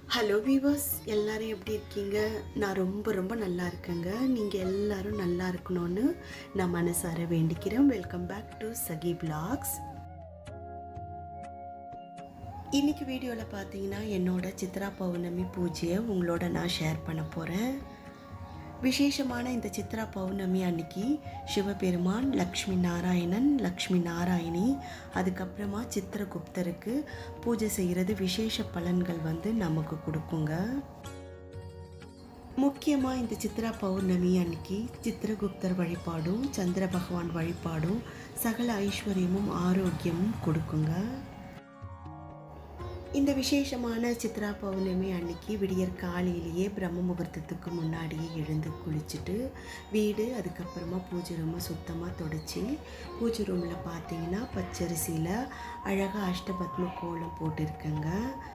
hello viewers எல்லாரும் எப்படி இருக்கீங்க நான் ரொம்ப ரொம்ப நல்லா இருக்கேங்க நீங்கள் எல்லாரும் நல்லா இருக்கணும்னு நான் மனசார வேண்டிக்கிறேன் welcome back to Sakhi blogs இன்னைக்கு வீடியோவில் பார்த்தீங்கன்னா என்னோட சித்ரா பௌர்ணமி பூஜையை உங்களோட நான் ஷேர் பண்ண போகிறேன் விசேஷமான இந்த சித்ரா பௌர்ணமி அன்னைக்கு சிவபெருமான் லக்ஷ்மி நாராயணன் லக்ஷ்மி நாராயணி அதுக்கப்புறமா சித்திரகுப்தருக்கு பூஜை செய்கிறது விசேஷ பலன்கள் வந்து நமக்கு கொடுக்குங்க முக்கியமாக இந்த சித்ரா பௌர்ணமி அன்னைக்கு சித்திரகுப்தர் வழிபாடும் சந்திர பகவான் வழிபாடும் சகல ஐஸ்வர்யமும் ஆரோக்கியமும் கொடுக்குங்க இந்த விசேஷமான சித்ரா பௌர்ணமி அன்னைக்கு விடியற் காலையிலேயே பிரம்ம முகூர்த்தத்துக்கு முன்னாடியே எழுந்து குளிச்சுட்டு வீடு அதுக்கப்புறமா பூஜை ரூமை சுத்தமாக தொடச்சி பூஜை ரூமில் பார்த்தீங்கன்னா பச்சரிசியில் அழகாக அஷ்டபத்ம கோலம் போட்டிருக்கேங்க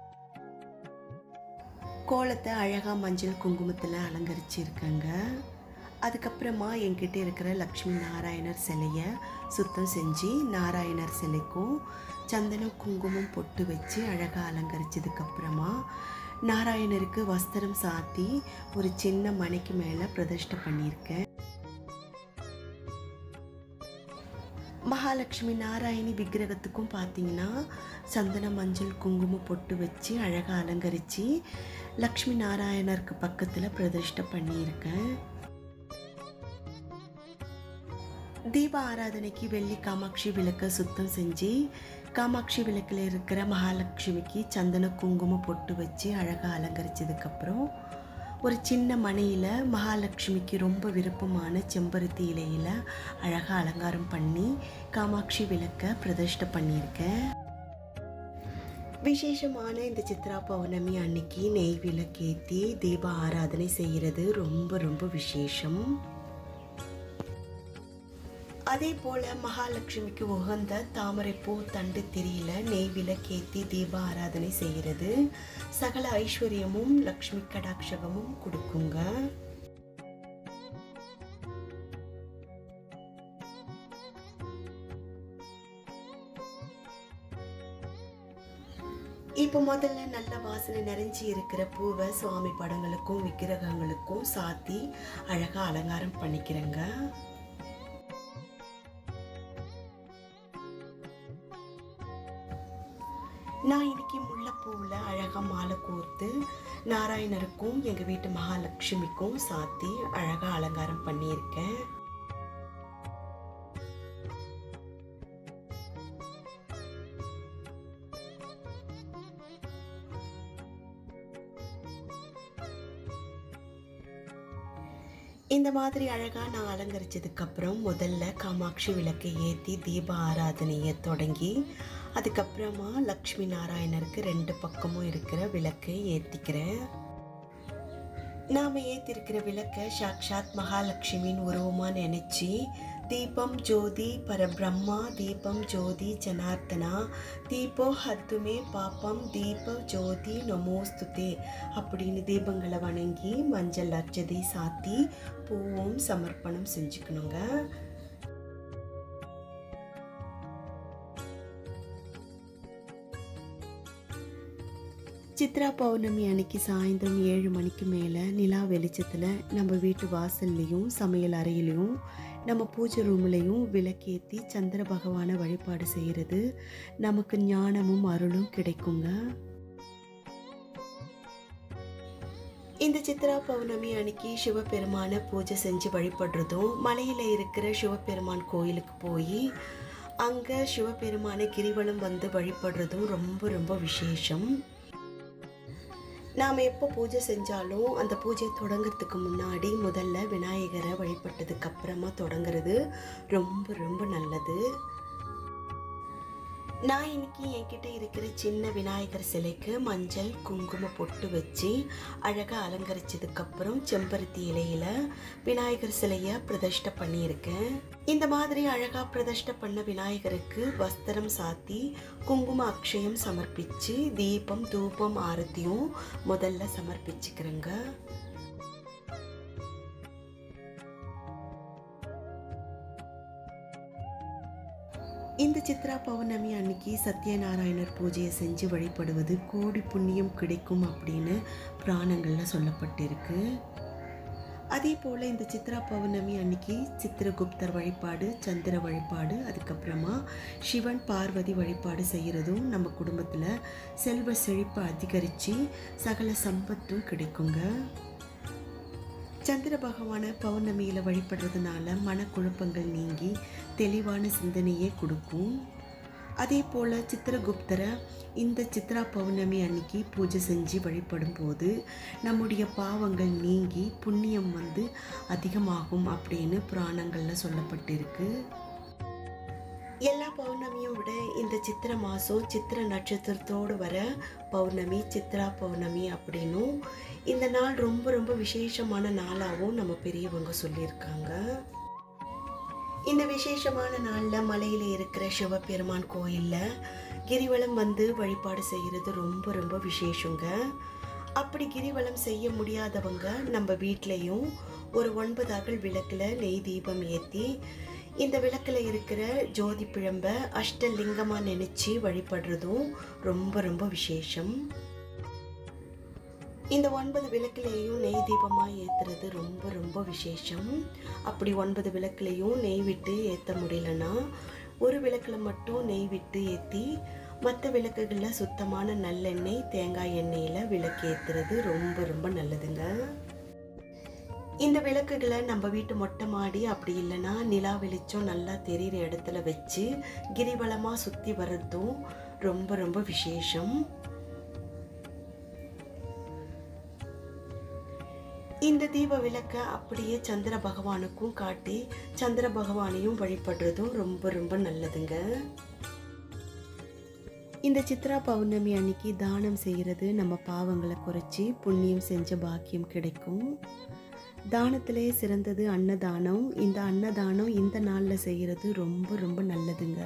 கோலத்தை அழகாக மஞ்சள் குங்குமத்தில் அலங்கரிச்சிருக்கேங்க அதுக்கப்புறமா என்கிட்ட இருக்கிற லக்ஷ்மி நாராயணர் சிலையை சுத்தம் செஞ்சு நாராயணர் சிலைக்கும் சந்தனம் குங்குமம் பொட்டு வச்சு அழகாக அலங்கரிச்சதுக்கப்புறமா நாராயணருக்கு வஸ்திரம் சாத்தி ஒரு சின்ன மனைக்கு மேலே பிரதிஷ்டை பண்ணியிருக்கேன் மகாலட்சுமி நாராயணி விக்கிரகத்துக்கும் பார்த்தீங்கன்னா சந்தன மஞ்சள் குங்குமம் பொட்டு வச்சு அழகாக அலங்கரித்து லக்ஷ்மி நாராயணருக்கு பக்கத்தில் பிரதிஷ்டை பண்ணியிருக்கேன் தீப ஆராதனைக்கு வெள்ளி காமாட்சி விளக்கை சுத்தம் செஞ்சு காமாட்சி விளக்கில் இருக்கிற மகாலட்சுமிக்கு சந்தன குங்குமம் பொட்டு வச்சு அழகாக அலங்கரிச்சதுக்கப்புறம் ஒரு சின்ன மனையில் மகாலட்சுமிக்கு ரொம்ப விருப்பமான செம்பருத்தி இலையில் அழகாக அலங்காரம் பண்ணி காமாட்சி விளக்கை பிரதிஷ்டை பண்ணியிருக்கேன் விசேஷமான இந்த சித்ரா பௌர்ணமி அன்னைக்கு நெய் விளக்கேற்றி தீப ஆராதனை செய்கிறது ரொம்ப ரொம்ப விசேஷம் அதே போல மகாலட்சுமிக்கு உகந்த தாமரைப்பூ தண்டு திரியில நெய் விளக்கேத்தி தீப ஆராதனை செய்கிறது சகல ஐஸ்வர்யமும் லக்ஷ்மி கடாட்சகமும் கொடுக்குங்க இப்போ முதல்ல நல்ல வாசனை நிறைஞ்சி இருக்கிற பூவை சுவாமி படங்களுக்கும் விக்கிரகங்களுக்கும் சாத்தி அழகா அலங்காரம் பண்ணிக்கிறேங்க நான் இன்னைக்கு முல்லைப்பூவில் அழகாக மாலை கோர்த்து நாராயணருக்கும் எங்கள் வீட்டு மகாலட்சுமிக்கும் சாத்தி அழகாக அலங்காரம் பண்ணியிருக்கேன் இந்த மாதிரி அழகாக நான் அலங்கரிச்சதுக்கப்புறம் முதல்ல காமாட்சி விளக்கை ஏற்றி தீப ஆராதனையை தொடங்கி அதுக்கப்புறமா லக்ஷ்மி நாராயணருக்கு ரெண்டு பக்கமும் இருக்கிற விளக்கை ஏற்றிக்கிறேன் நாம் ஏற்றிருக்கிற விளக்கை சாக்ஷாத் மகாலட்சுமியின் உருவமாக நினச்சி தீபம் ஜோதி பரபிரம்மா தீபம் ஜோதி ஜனார்த்தனா தீபோ ஹத்துமே பாப்பம் தீப ஜோதி நமோஸ்துதே அப்படின்னு தீபங்களை வணங்கி மஞ்சள் அர்ச்சதை சாத்தி பூவும் சமர்ப்பணம் செஞ்சுக்கணுங்க சித்ரா பௌர்ணமி அன்னைக்கு சாயந்தரம் ஏழு மணிக்கு மேலே நிலா வெளிச்சத்தில் நம்ம வீட்டு வாசல்லையும் சமையல் அறையிலையும் நம்ம பூஜை ரூம்லையும் விளக்கேற்றி சந்திர பகவானை வழிபாடு செய்கிறது நமக்கு ஞானமும் அருளும் கிடைக்குங்க இந்த சித்ரா பௌர்ணமி அன்னைக்கு சிவபெருமானை பூஜை செஞ்சு வழிபடுறதும் மலையில் இருக்கிற சிவபெருமான் கோயிலுக்கு போய் அங்கே சிவபெருமானை கிரிவலம் வந்து வழிபடுறதும் ரொம்ப ரொம்ப விசேஷம் நாம் எப்போ பூஜை செஞ்சாலும் அந்த பூஜையை தொடங்கிறதுக்கு முன்னாடி முதல்ல விநாயகரை வழிபட்டதுக்கு அப்புறமா தொடங்குறது ரொம்ப ரொம்ப நல்லது நான் இன்னைக்கு என்கிட்ட இருக்கிற சின்ன விநாயகர் சிலைக்கு மஞ்சள் குங்குமம் பொட்டு வச்சு அழகாக அலங்கரிச்சதுக்கப்புறம் செம்பருத்தி இலையில விநாயகர் சிலையை பிரதிஷ்டை பண்ணியிருக்கேன் இந்த மாதிரி அழகாக பிரதிஷ்டை பண்ண விநாயகருக்கு வஸ்திரம் சாத்தி குங்கும அக்ஷயம் சமர்ப்பிச்சு தீபம் தூபம் ஆரத்தியும் முதல்ல சமர்ப்பிச்சுக்கிறேங்க இந்த சித்ரா பௌர்ணமி அன்னைக்கு சத்யநாராயணர் பூஜையை செஞ்சு வழிபடுவது கோடி புண்ணியம் கிடைக்கும் அப்படின்னு புராணங்களில் சொல்லப்பட்டிருக்கு அதே போல் இந்த சித்ரா பௌர்ணமி அன்னைக்கு சித்திரகுப்தர் வழிபாடு சந்திர வழிபாடு அதுக்கப்புறமா சிவன் பார்வதி வழிபாடு செய்கிறதும் நம்ம குடும்பத்தில் செல்வ செழிப்பு அதிகரித்து சகல சம்பத்தும் கிடைக்குங்க சந்திர பகவானை பௌர்ணமியில் வழிபடுறதுனால மனக்குழப்பங்கள் நீங்கி தெளிவான சிந்தனையே கொடுக்கும் அதே போல் சித்திரகுப்தரை இந்த சித்ரா பௌர்ணமி அன்னைக்கு பூஜை செஞ்சு வழிபடும் போது நம்முடைய பாவங்கள் நீங்கி புண்ணியம் வந்து அதிகமாகும் அப்படின்னு புராணங்களில் சொல்லப்பட்டிருக்கு எல்லா பௌர்ணமியும் விட இந்த சித்திர மாதம் சித்திர நட்சத்திரத்தோடு வர பௌர்ணமி சித்ரா பௌர்ணமி அப்படின்னும் இந்த நாள் ரொம்ப ரொம்ப விசேஷமான நாளாகவும் நம்ம பெரியவங்க சொல்லியிருக்காங்க இந்த விசேஷமான நாளில் மலையில் இருக்கிற சிவபெருமான் கோயிலில் கிரிவலம் வந்து வழிபாடு செய்கிறது ரொம்ப ரொம்ப விசேஷங்க அப்படி கிரிவலம் செய்ய முடியாதவங்க நம்ம வீட்லேயும் ஒரு ஒன்பது அகல் விளக்கில் நெய் தீபம் ஏற்றி இந்த விளக்கில் இருக்கிற ஜோதி பிழம்ப அஷ்டலிங்கமாக நினச்சி வழிபடுறதும் ரொம்ப ரொம்ப விசேஷம் இந்த ஒன்பது விளக்குலேயும் நெய் தீபமாக ஏற்றுறது ரொம்ப ரொம்ப விசேஷம் அப்படி ஒன்பது விளக்குலேயும் நெய் விட்டு ஏற்ற முடியலன்னா ஒரு விளக்கில் மட்டும் நெய் விட்டு ஏற்றி மற்ற விளக்குகளில் சுத்தமான நல்லெண்ணெய் தேங்காய் எண்ணெயில் விளக்கு ஏற்றுறது ரொம்ப ரொம்ப நல்லதுங்க இந்த விளக்குகளை நம்ம வீட்டு மொட்டை மாடி அப்படி இல்லைன்னா நிலா வெளிச்சம் நல்லா தெரிகிற இடத்துல வச்சு கிரிவலமாக சுற்றி வர்றதும் ரொம்ப ரொம்ப விசேஷம் இந்த தீப விளக்க அப்படியே சந்திர பகவானுக்கும் காட்டி சந்திர பகவானையும் வழிபடுறதும் ரொம்ப ரொம்ப நல்லதுங்க இந்த சித்ரா பௌர்ணமி அன்னைக்கு தானம் செய்கிறது நம்ம பாவங்களை குறைச்சி புண்ணியம் செஞ்ச பாக்கியம் கிடைக்கும் தானத்திலே சிறந்தது அன்னதானம் இந்த அன்னதானம் இந்த நாளில் செய்கிறது ரொம்ப ரொம்ப நல்லதுங்க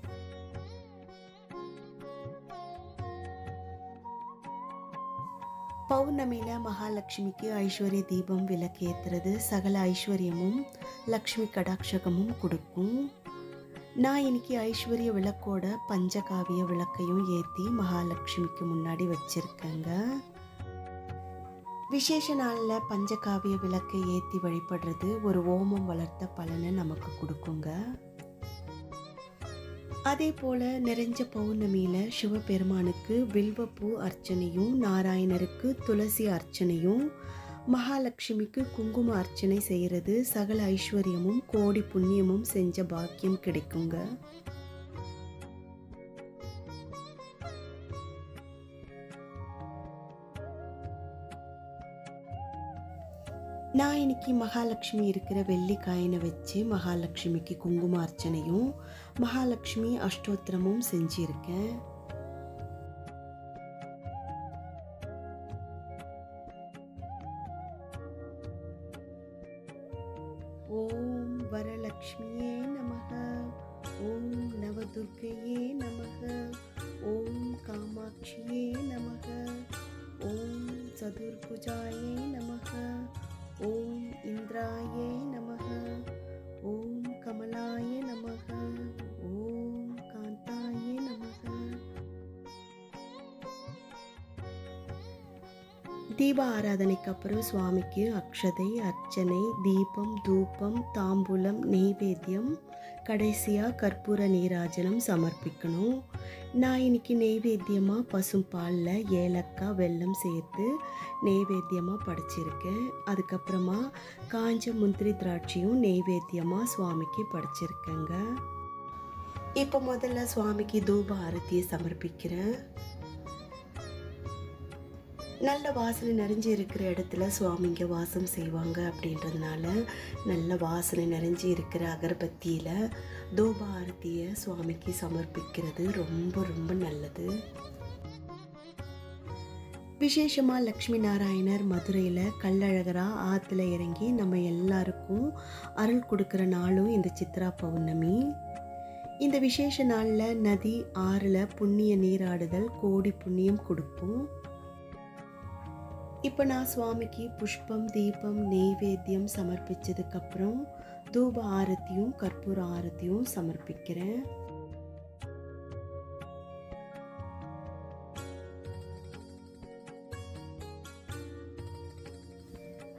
பௌர்ணமியில் மகாலட்சுமிக்கு ஐஸ்வர்ய தீபம் விளக்கேற்றுறது சகல ஐஸ்வர்யமும் லக்ஷ்மி கடாட்சகமும் கொடுக்கும் நான் இன்னைக்கு ஐஸ்வர்ய விளக்கோட பஞ்சகாவிய விளக்கையும் ஏற்றி மகாலட்சுமிக்கு முன்னாடி வச்சுருக்கேங்க விசேஷ நாளில் பஞ்சகாவிய விளக்கை ஏற்றி வழிபடுறது ஒரு ஓமம் வளர்த்த பலனை நமக்கு கொடுக்குங்க அதே போல நிறைஞ்ச பௌர்ணமியில சிவபெருமானுக்கு வில்வப்பூ அர்ச்சனையும் நாராயணருக்கு துளசி அர்ச்சனையும் மகாலட்சுமிக்கு குங்கும அர்ச்சனை செய்கிறது சகல ஐஸ்வர்யமும் கோடி புண்ணியமும் செஞ்ச பாக்கியம் கிடைக்குங்க நான் இன்னைக்கு மகாலட்சுமி இருக்கிற வெள்ளி காயினை வச்சு மகாலட்சுமிக்கு குங்கும அர்ச்சனையும் மகாலட்சுமி அஷ்டோத்திரமும் செஞ்சிருக்கேன் ஓம் வரலக்ஷ்மியே நமக ஓம் நவதுர்க்கையே நமக ஓம் காமாட்சியே நமக ஓம் சதுர்புஜாயே நமக ஓம் இந்திராயே நமக ஓம் கமலாய நமக ஓம் காந்தாய நமக தீப ஆராதனைக்கு அப்புறம் சுவாமிக்கு அக்ஷதை அர்ச்சனை தீபம் தூபம் தாம்பூலம் நெய்வேத்தியம் கடைசியாக கற்பூர நீராஜனம் சமர்ப்பிக்கணும் நான் இன்னைக்கு நெய்வேத்தியமாக பசும் பாலில் ஏலக்காய் வெல்லம் சேர்த்து நெய்வேத்தியமாக படைச்சிருக்கேன் அதுக்கப்புறமா காஞ்ச முந்திரி திராட்சையும் நெய்வேத்தியமாக சுவாமிக்கு படைச்சிருக்கேங்க இப்போ முதல்ல சுவாமிக்கு தூப ஆரத்தியை சமர்ப்பிக்கிறேன் நல்ல வாசனை நிறைஞ்சு இருக்கிற இடத்துல சுவாமிங்க வாசம் செய்வாங்க அப்படின்றதுனால நல்ல வாசனை நிறைஞ்சு இருக்கிற அகர்பத்தியில் தூப ஆரத்தியை சுவாமிக்கு சமர்ப்பிக்கிறது ரொம்ப ரொம்ப நல்லது விசேஷமாக லக்ஷ்மி நாராயணர் மதுரையில் கள்ளழகரா ஆற்றுல இறங்கி நம்ம எல்லாருக்கும் அருள் கொடுக்குற நாளும் இந்த சித்ரா பௌர்ணமி இந்த விசேஷ நாளில் நதி ஆறில் புண்ணிய நீராடுதல் கோடி புண்ணியம் கொடுக்கும் இப்போ நான் சுவாமிக்கு புஷ்பம் தீபம் நெய்வேத்தியம் சமர்ப்பிச்சதுக்கப்புறம் தூப ஆரத்தியும் கற்பூர ஆரத்தியும் சமர்ப்பிக்கிறேன்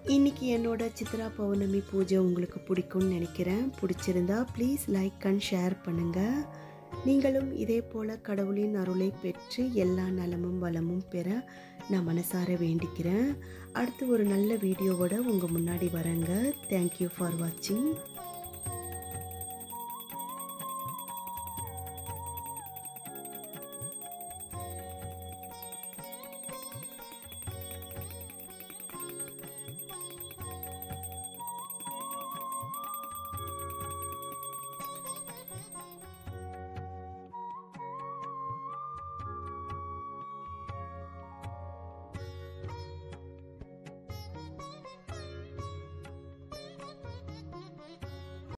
இன்னைக்கு என்னோட சித்ரா பௌர்ணமி பூஜை உங்களுக்கு பிடிக்கும்னு நினைக்கிறேன் பிடிச்சிருந்தா ப்ளீஸ் லைக் அண்ட் ஷேர் பண்ணுங்கள் நீங்களும் இதே போல் கடவுளின் அருளை பெற்று எல்லா நலமும் வளமும் பெற நான் மனசார வேண்டிக்கிறேன் அடுத்து ஒரு நல்ல வீடியோவோட உங்கள் முன்னாடி வரேங்க தேங்க்யூ ஃபார் வாட்சிங்